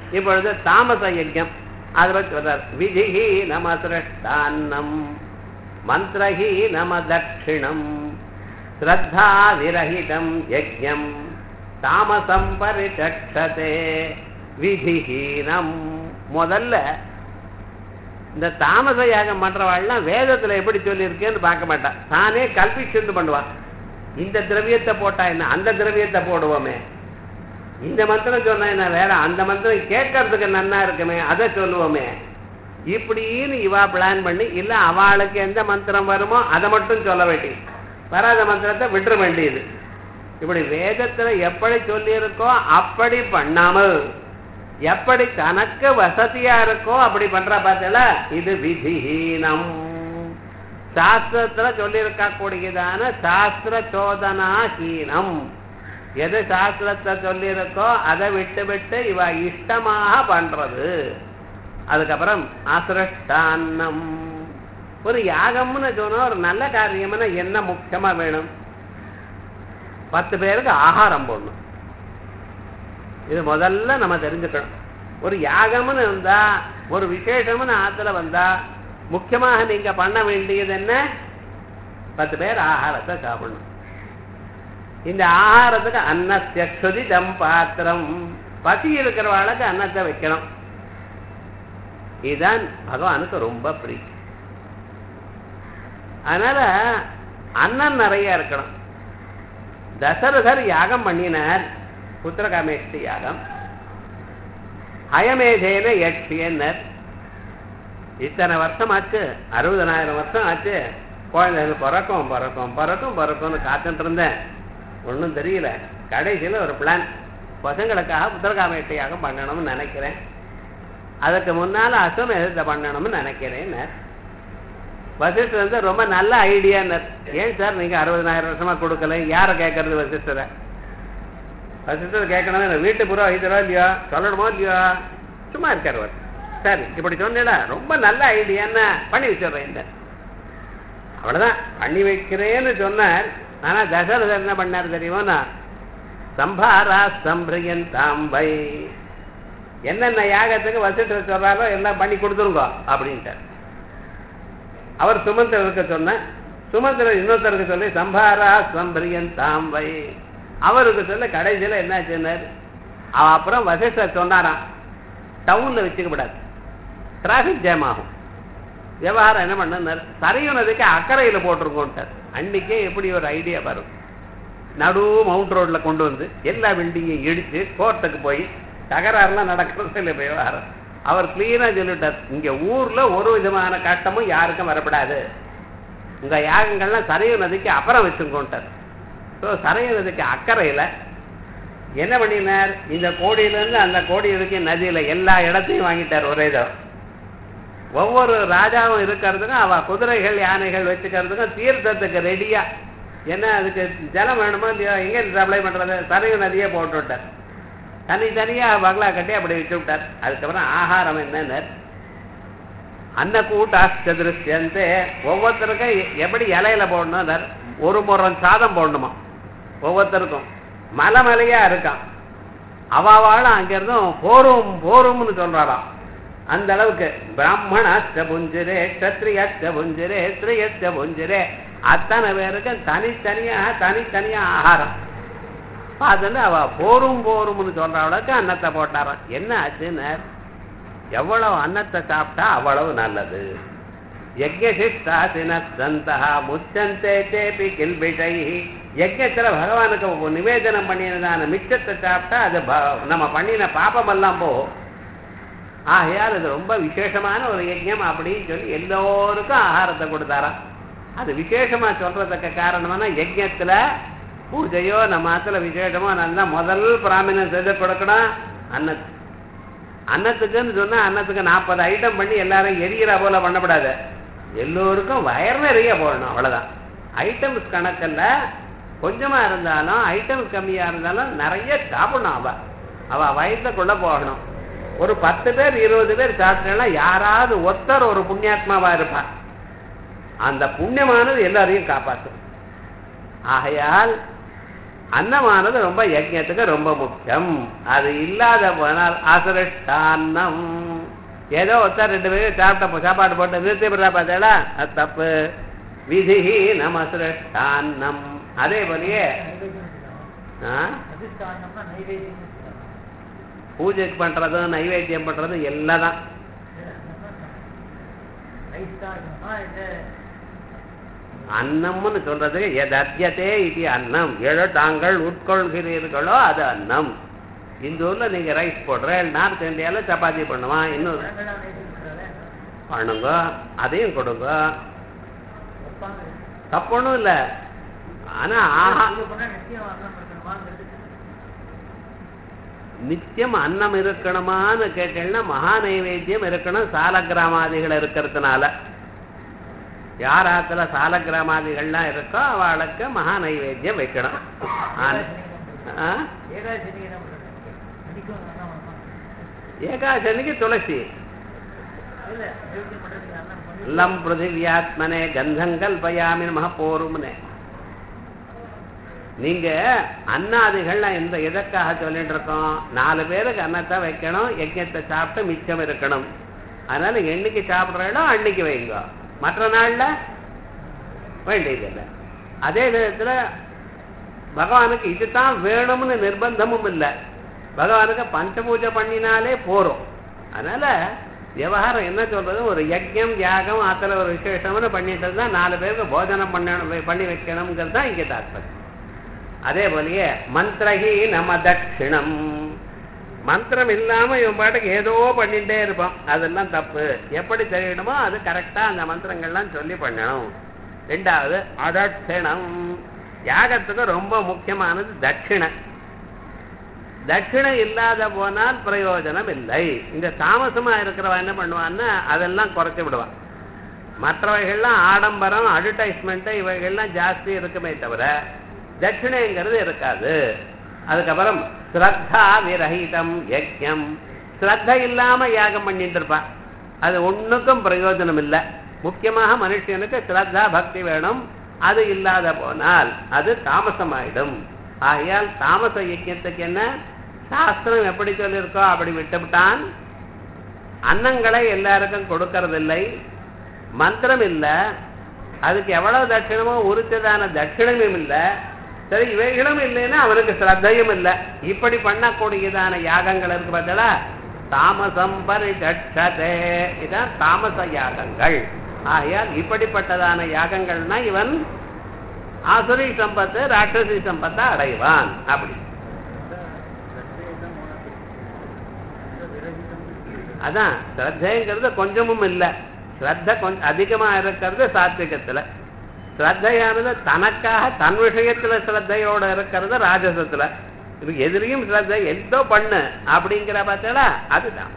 இப்பொழுது தாமச யஜ்யம் அதுல சொல்றார் விதிஹி நம சிரஷ்டான்னம் மந்திரஹி நம தட்சிணம் ஸ்ரத்தா விரஹிதம் யஜ்யம் தாமசம் பரிச்சக்ஷதே விதிஹீனம் முதல்ல இந்த தாமச யாகம் பண்றவாள்லாம் வேதத்துல எப்படி சொல்லியிருக்கேன்னு பார்க்க மாட்டான் தானே கல்பிச்சுண்டு பண்ணுவான் இந்த திரவியத்தை போட்டா என்ன அந்த திரவியத்தை போடுவோமே இந்த மந்திரம் சொன்னா என்ன வேற அந்த மந்திரம் கேட்கறதுக்கு நன்னா இருக்குமே அதை சொல்லுவோமே இப்படின்னு இவா பிளான் பண்ணி இல்ல அவளுக்கு எந்த மந்திரம் வருமோ அதை மட்டும் சொல்ல வேண்டியது வராத மந்திரத்தை விட்டுற வேண்டியது இப்படி வேதத்துல எப்படி சொல்லியிருக்கோ அப்படி பண்ணாமல் எப்படி தனக்கு வசதியா இருக்கோ அப்படி பண்ற பார்த்தல இது விதிஹீனம் சாஸ்திரத்துல சொல்லியிருக்க கூடியதான சாஸ்திர சோதனாஹீனம் எது சாஸ்திரத்தை சொல்லியிருக்கோ அதை விட்டு விட்டு இவ இஷ்டமாக பண்றது அதுக்கப்புறம் அசிரஷ்டான்னம் ஒரு யாகம்னு சொன்னா ஒரு நல்ல காரியம்னா என்ன முக்கியமா வேணும் பத்து பேருக்கு ஆகாரம் போடணும் இது முதல்ல நம்ம தெரிஞ்சுக்கணும் ஒரு யாகம்னு இருந்தா ஒரு விசேஷம்னு ஆத்துல வந்தா முக்கியமாக நீங்க பண்ண வேண்டியது என்ன பத்து பேர் ஆகாரத்தை சாப்பிடணும் இந்த ஆகாரத்துக்கு அன்னத்தியக்ஷுதி பாத்திரம் பசி இருக்கிறவாளுக்கு அன்னத்தை வைக்கணும் இதுதான் பகவானுக்கு ரொம்ப பிடிக்கும் அதனால அன்னம் நிறைய இருக்கணும் தசரதர் யாகம் பண்ணினார் புத்திரகாமேஷ்டி யாகம் அயமேதேன யட்சியன்னர் இத்தனை வருஷம் ஆச்சு அறுபதனாயிரம் வருஷம் ஆச்சு குழந்தைகள் பிறக்கும் பிறக்கும் பிறக்கும் பிறக்கும்னு காத்துட்டு இருந்தேன் ஒன்றும் தெரியல கடைசியில் ஒரு பிளான் பசங்களுக்காக புத்திரகாமேஷ்டி யாகம் பண்ணணும்னு நினைக்கிறேன் அதுக்கு முன்னால அஸ்வமேதத்தை பண்ணணும்னு நினைக்கிறேன் வசிஷ்டர் வந்து ரொம்ப நல்ல ஐடியான்னு ஏன் சார் நீங்க அறுபதனாயிரம் வருஷமா கொடுக்கல யாரை கேட்கறது வசிஷ்டரை வசிஷ்டர் கேட்கணும் எனக்கு வீட்டு புரோஹிதரோ இல்லையோ சொல்லணுமோ இல்லையோ சும்மா இருக்காரு அவர் சரி இப்படி சொன்னீங்களா ரொம்ப நல்ல ஐடியான்னு பண்ணி வச்சிடுறேன் அவ்வளவுதான் பண்ணி வைக்கிறேன்னு சொன்னார் ஆனா தசரதர் என்ன பண்ணார் தெரியுமா சம்பாரா சம்பிரியன் தாம்பை என்னென்ன யாகத்துக்கு வசிஷ்டர் சொல்றாரோ எல்லாம் பண்ணி கொடுத்துருங்க அப்படின்ட்டார் அவர் சுமந்திரருக்கு சொன்ன சுமந்திரர் இன்னொருத்தருக்கு சொல்லி சம்பாரா சம்பிரியன் தாம்பை அவருக்கு சொல்ல கடைசியில என்ன சொன்னார் அவன் அப்புறம் வசிஷ்டர் சொன்னாராம் டவுன்ல வச்சுக்கப்படாது டிராபிக் ஜாம் ஆகும் விவகாரம் என்ன பண்ணார் சரையு நதிக்கு அக்கறையில போட்டிருக்கோன்ட்டார் அன்னைக்கே எப்படி ஒரு ஐடியா வரும் நடு மவுண்ட் ரோட்ல கொண்டு வந்து எல்லா பில்டிங்கையும் இடிச்சு கோர்ட்டுக்கு போய் தகராறுலாம் நடக்கிறது இல்லை விவகாரம் அவர் கிளீனா சொல்லிட்டார் இங்க ஊர்ல ஒரு விதமான கட்டமும் யாருக்கும் வரப்படாது உங்க யாகங்கள்லாம் சரையு நதிக்கு அப்புறம் வச்சுக்கோன்ட்டார் ஸோ சரையு நதிக்கு அக்கறையில என்ன பண்ணினார் இந்த கோடியிலேருந்து அந்த கோடி வரைக்கும் நதியில எல்லா இடத்தையும் வாங்கிட்டார் ஒரே இடம் ஒவ்வொரு ராஜாவும் இருக்கிறதுக்கும் அவ குதிரைகள் யானைகள் வச்சுக்கிறதுக்கும் தீர்த்தத்துக்கு ரெடியா என்ன அதுக்கு ஜலம் வேணுமோ இல்லையோ எங்க சப்ளை பண்றது சரையு நதியே போட்டு விட்டார் தனித்தனியா பங்களா கட்டி அப்படி வச்சு விட்டார் அதுக்கப்புறம் ஆகாரம் என்னன்னு அன்னக்கூட்டாஸ்திருஷ்யந்தே ஒவ்வொருத்தருக்கும் எப்படி இலையில போடணும் ஒரு முறம் சாதம் போடணுமா ஒவ்வொருத்தருக்கும் மலை மலையா இருக்கான் அவாவாளும் அங்கிருந்தும் போரும் போரும்னு சொல்றாராம் அந்த அளவுக்கு பிராமணாச்ச புஞ்சிரே கத்திரியாச்ச புஞ்சிரே ஸ்ரீயச்ச புஞ்சிரே அத்தனை பேருக்கும் தனித்தனியாக தனித்தனியா ஆகாரம் பார்த்துட்டு அவ போரும் போரும்னு சொல்ற அளவுக்கு அன்னத்தை போட்டாராம் என்ன ஆச்சுன்னு எவ்வளவு அன்னத்தை சாப்பிட்டா அவ்வளவு நல்லது யஜ்யசிஷ்டாசினந்தா முச்சந்தே சேபி கில்பிஷை யஜ்யத்துல பகவானுக்கு நிவேதனம் பண்ணினதான மிச்சத்தை சாப்பிட்டா அது நம்ம பண்ணின பாப்பமெல்லாம் போகும் ஆகையால் இது ரொம்ப விசேஷமான ஒரு யஜ்யம் அப்படின்னு சொல்லி எல்லோருக்கும் ஆகாரத்தை கொடுத்தாராம் அது விசேஷமா சொல்றதுக்கு காரணம்னா யஜ்யத்துல பூஜையோ நம்ம ஆத்துல விசேஷமோ நல்லா முதல் பிராமணன் எது கொடுக்கணும் அன்னத்து அன்னத்துக்குன்னு சொன்னா அன்னத்துக்கு நாற்பது ஐட்டம் பண்ணி எல்லாரும் எரியிற போல பண்ணக்கூடாது எல்லோருக்கும் வயர் நிறைய போடணும் அவ்வளவுதான் ஐட்டம்ஸ் கணக்கில் கொஞ்சமா இருந்தாலும் ஐட்டம்ஸ் கம்மியா இருந்தாலும் நிறைய சாப்பிடணும் அவ அவ வயசுக்குள்ள போகணும் ஒரு பத்து பேர் இருபது பேர் சாப்பிட்டா யாராவது ஒருத்தர் ஒரு புண்ணியாத்மாவா இருப்பா அந்த புண்ணியமானது எல்லாரையும் காப்பாற்றும் ஆகையால் அன்னமானது ரொம்ப யஜ்ஞத்துக்கு ரொம்ப முக்கியம் அது இல்லாத போனால் அசுரஷ்டான்னம் ஏதோ ஒருத்தர் ரெண்டு பேரும் சாப்பிட்ட சாப்பாடு போட்டு நிறுத்தி விடுறா பார்த்தேடா அது தப்பு விதிஹி நம அசுரஷ்டான்னம் அதே போலயே ஆ? அதிஷ்டானம்னா நைவேத்தியம் பூஜை பண்றதும் நைவேத்தியம் பண்றதும் எல்லாம் தான் அதிஷ்டானமா இது அன்னம்னு சொல்றதுக்கு எதத்தியதே இது அன்னம் எதோ தாங்கள் உட்கொள்கிறீர்களோ அது அன்னம் இந்த ஊர்ல நீங்க ரைஸ் போடுற நார்த் இந்தியால சப்பாத்தி பண்ணுவான் இன்னும் பழங்களா நைவேத்தியம் பண்ணுங்க அதையும் கொடுங்க ஒப்பாங்க தப்பொன்னும் இல்ல ஆனா ஆஹா இது பண்ணா நிச்சயம் அன்னம் இருக்கணுமாங்கிறது நித்தியம் அன்னம் இருக்கணுமான்னு கேட்டீங்கன்னா மகா நைவேத்தியம் இருக்கணும் சாலக்கிராமாதிகள் இருக்கிறதுனால யார் ஆத்துல சாலக்கிராமாதிகள்லாம் இருக்கோ அவளுக்கு மகா நைவேத்தியம் வைக்கணும் ஆனா- ஆ? ஏகாதசி என்ன பண்றது அடிக்கும் அன்னம் வேணுமா? ஏகாசனிக்கு துளசி இல்ல நைவேத்தியம் பண்றதுக்கு அன்னம் பண்ணி லம் பிருத்திவியாத்மனே கந்தங்கள் பயாமி நம போரும்னு நீங்க அன்னாதிகள்லாம் எந்த எதற்காக சொல்லிட்டு இருக்கோம் நாலு பேருக்கு அன்னத்தை வைக்கணும் யஜ்ஞத்தை சாப்பிட்டு மிச்சம் இருக்கணும் அதனால என்னைக்கு சாப்பிட்றீங்களோ அன்னைக்கு வைங்க மற்ற நாள்ல வேண்டியதில்லை அதே விதத்துல பகவானுக்கு இதுதான் வேணும்னு நிர்பந்தமும் இல்லை பகவானுக்கு பஞ்சபூஜை பண்ணினாலே போறோம் அதனால விவகாரம் என்ன சொல்றது ஒரு யஜ்யம் யாகம் ஆத்துல ஒரு விசேஷம்னு பண்ணிட்டு தான் நாலு பேருக்கு போஜனம் பண்ணணும் பண்ணி வைக்கணுங்கிறது தான் இங்கே தாற்பயம் அதே போலயே மந்திரகி நம தட்சிணம் மந்திரம் இல்லாம இவன் பாட்டுக்கு ஏதோ பண்ணிட்டே இருப்பான் அதெல்லாம் தப்பு எப்படி தெரியணுமோ அது கரெக்டா அந்த மந்திரங்கள்லாம் சொல்லி பண்ணணும் ரெண்டாவது அதட்சிணம் யாகத்துக்கு ரொம்ப முக்கியமானது தட்சிணை தட்சிணை இல்லாத போனால் பிரயோஜனம் இல்லை இந்த தாமசமா இருக்கிறவன் என்ன பண்ணுவான்னா அதெல்லாம் குறைச்சு விடுவான் மற்றவைகள்லாம் ஆடம்பரம் அட்வர்டைஸ்மெண்ட் இவைகள்லாம் ஜாஸ்தி இருக்குமே தவிர தட்சிணைங்கிறது இருக்காது அதுக்கப்புறம் ஸ்ரத்தா விரஹிதம் யஜ்யம் ஸ்ரத்த இல்லாம யாகம் பண்ணிட்டு இருப்பான் அது ஒண்ணுக்கும் பிரயோஜனம் இல்லை முக்கியமாக மனுஷனுக்கு ஸ்ரத்தா பக்தி வேணும் அது இல்லாத போனால் அது தாமசமாயிடும் ஆகையால் தாமச யஜ்யத்துக்கு என்ன சாஸ்திரம் எப்படி சொல்லியிருக்கோ அப்படி விட்டுவிட்டான் அன்னங்களை எல்லாருக்கும் கொடுக்கறதில்லை மந்திரம் இல்லை அதுக்கு எவ்வளவு தட்சிணமோ உரித்ததான தட்சிணமும் இல்லை சரி இவைகளும் இல்லைன்னா அவனுக்கு ஸ்ரத்தையும் இல்லை இப்படி பண்ணக்கூடியதான யாகங்கள் இருக்கு பார்த்தா தாமசம் பரிதட்சதே இதான் தாமச யாகங்கள் ஆகையால் இப்படிப்பட்டதான யாகங்கள்னா இவன் ஆசுரி சம்பத்து ராட்சசி சம்பத்தை அடைவான் அப்படி அதான் ஸ்ரத்தைங்கிறது கொஞ்சமும் இல்லை ஸ்ரத்த கொஞ்சம் அதிகமா இருக்கிறது சாத்விகத்துல ஸ்ரத்தையானது தனக்காக தன் விஷயத்துல ஸ்ரத்தையோட இருக்கிறது ராஜசத்துல இது எதிரியும் ஸ்ரத்தை எதோ பண்ணு அப்படிங்கிற பார்த்தா அதுதான்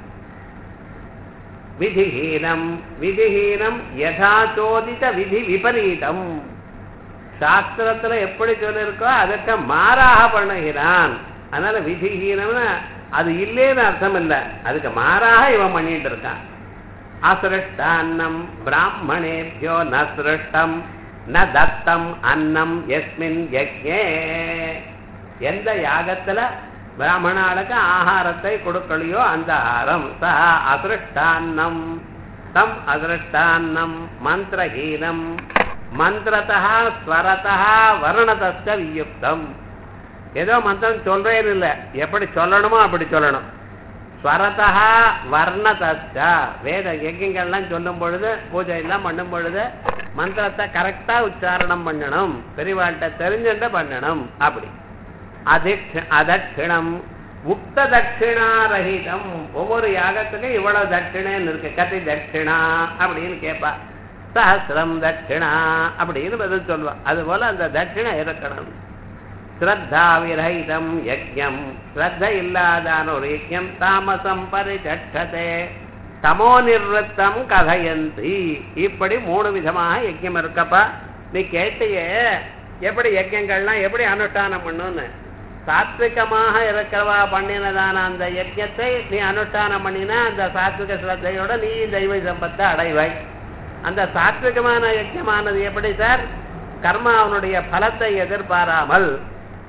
விதிஹீனம் விதிஹீனம் யதாச்சோதித விதி விபரீதம் சாஸ்திரத்துல எப்படி சொல்லியிருக்கோ அதற்கு மாறாக பண்ணுகிறான் அதனால விதிஹீனம்னா அது இல்லேன்னு அர்த்தம் இல்லை அதுக்கு மாறாக இவன் பண்ணிட்டு இருக்கான் அசிருஷ்டான்னம் பிராமணேபியோ ந சிருஷ்டம் ந தத்தம் அன்னம் எஸ்மின் யஜ்ஞே எந்த யாகத்துல பிராமணாளுக்கு ஆகாரத்தை கொடுக்கலையோ அந்த ஆகாரம் ச அசிருஷ்டான்னம் தம் அதிருஷ்டான்னம் மந்திரஹீனம் மந்திரதா ஸ்வரதா வர்ணதஸ்த வியுக்தம் ஏதோ மந்திரம் சொல்றேன்னு இல்லை எப்படி சொல்லணுமோ அப்படி சொல்லணும் ஸ்வரதா வர்ணதஸ்த வேத யஜ்யங்கள்லாம் சொல்லும் பொழுது பூஜை எல்லாம் பண்ணும் பொழுது மந்திரத்தை கரெக்டா உச்சாரணம் பண்ணணும் பெரியவாள்கிட்ட தெரிஞ்சுட்டு பண்ணணும் அப்படி அதிக்ஷ அதட்சிணம் உக்த தட்சிணாரகிதம் ஒவ்வொரு யாகத்துக்கும் இவ்வளவு தட்சிணேன்னு இருக்கு கதி தட்சிணா அப்படின்னு கேட்பா சஹசிரம் தட்சிணா அப்படின்னு பதில் சொல்லுவா அது போல அந்த தட்சிணை இருக்கணும் ஸ்ரத்தா விரகிதம் யஜ்யம் ஸ்ரத்த இல்லாதான ஒரு யஜ்யம் தாமசம் பரிச்சட்டதே தமோ நிர்வத்தம் கதையந்தி இப்படி மூணு விதமாக யஜ்யம் இருக்கப்பா நீ கேட்டியே எப்படி யஜ்யங்கள்லாம் எப்படி அனுஷ்டானம் பண்ணுன்னு சாத்விகமாக இருக்கிறவா பண்ணினதான அந்த யஜ்யத்தை நீ அனுஷ்டானம் பண்ணினா அந்த சாத்விக ஸ்ரத்தையோட நீ தெய்வ சம்பத்தை அடைவாய் அந்த சாத்விகமான யஜ்யமானது எப்படி சார் கர்மாவனுடைய பலத்தை எதிர்பாராமல்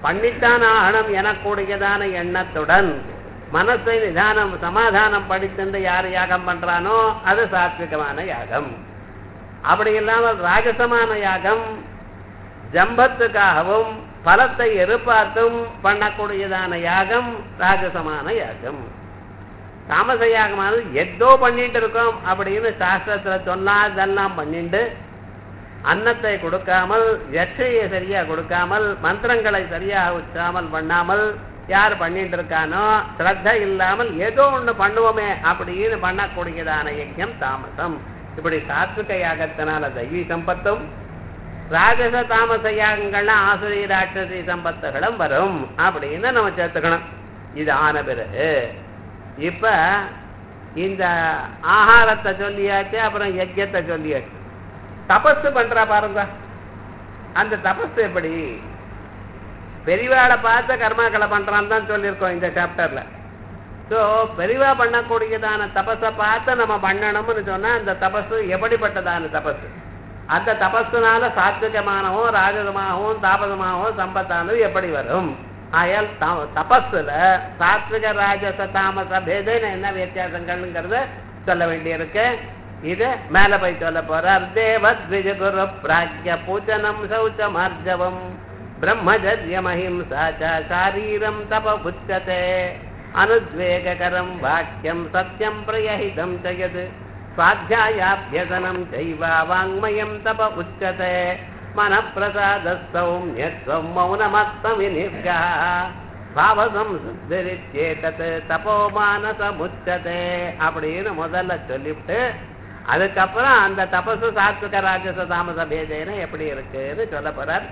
பண்ணித்தான் ஆகணும் எனக்கூடியதான எண்ணத்துடன் மனசை நிதானம் சமாதானம் படித்திருந்து யார் யாகம் பண்றானோ அது சாத்விகமான யாகம் அப்படி இல்லாமல் ராஜசமான யாகம் ஜம்பத்துக்காகவும் பலத்தை எதிர்பார்த்தும் பண்ணக்கூடியதான யாகம் ராஜசமான யாகம் தாமச யாகமானது எதோ பண்ணிட்டு இருக்கோம் அப்படின்னு சாஸ்திரத்துல சொன்னா அதெல்லாம் பண்ணிட்டு அன்னத்தை கொடுக்காமல் யட்சையை சரியா கொடுக்காமல் மந்திரங்களை சரியா உச்சாமல் பண்ணாமல் யார் பண்ணிட்டு இருக்கானோ ஸ்ரத்த இல்லாமல் ஏதோ ஒண்ணு பண்ணுவோமே அப்படின்னு பண்ணக்கூடியதான யஜ்யம் தாமசம் இப்படி சாத்விக யாகத்தினால தெய்வீ சம்பத்தும் ராஜச தாமச யாகங்கள்னா ஆசுரி ராட்சசி சம்பத்துகளும் வரும் அப்படின்னு நம்ம சேர்த்துக்கணும் இது ஆன பிறகு இப்ப இந்த ஆகாரத்தை சொல்லியாச்சு அப்புறம் யஜ்யத்தை சொல்லியாச்சு தபசு பண்றா பாருங்க அந்த தபசு எப்படி பெரியவாளை பார்த்து கர்மாக்களை பண்றான்னு தான் சொல்லியிருக்கோம் இந்த சாப்டர்ல ஸோ பெரியவா பண்ணக்கூடியதான தபஸை பார்த்து நம்ம பண்ணணும்னு சொன்னா அந்த தபசு எப்படிப்பட்டதான தபசு அந்த தபஸுனால சாத்விகமானவும் ராஜதமாகவும் தாபதமாகவும் சம்பத்தானது எப்படி வரும் ஆயால் த- தபஸுல சாத்விக ராஜச தாமச பேதன என்ன வித்தியாசங்கள்ங்கிறத சொல்ல வேண்டியிருக்கு இது மேல போய் சொல்ல போறார் தேவத் விஜகுரு பிராக்ய பூஜனம் சௌச்சமார்ஜவம் பிரம்மச்சரியமஹிம்சா ச சாரீரம் தப உச்சதே அனுத்வேககரம் வாக்கியம் சத்யம் பிரயஹிதம் ச யத் स्वाध्यायाभ्यसनं चैव वाङ्मयं तप उच्यते मनःप्रसादस्तौम्यत्वं मौनमत्तमिनिर्गः பாவசம்சுத்திரிச்சேதத் தபோ மானசமுச்சதே அப்படின்னு முதல்ல சொல்லிவிட்டு அதுக்கப்புறம் அந்த தபசு சாத்விக ராஜச தாமச பேதேன எப்படி இருக்குன்னு சொல்ல போறார்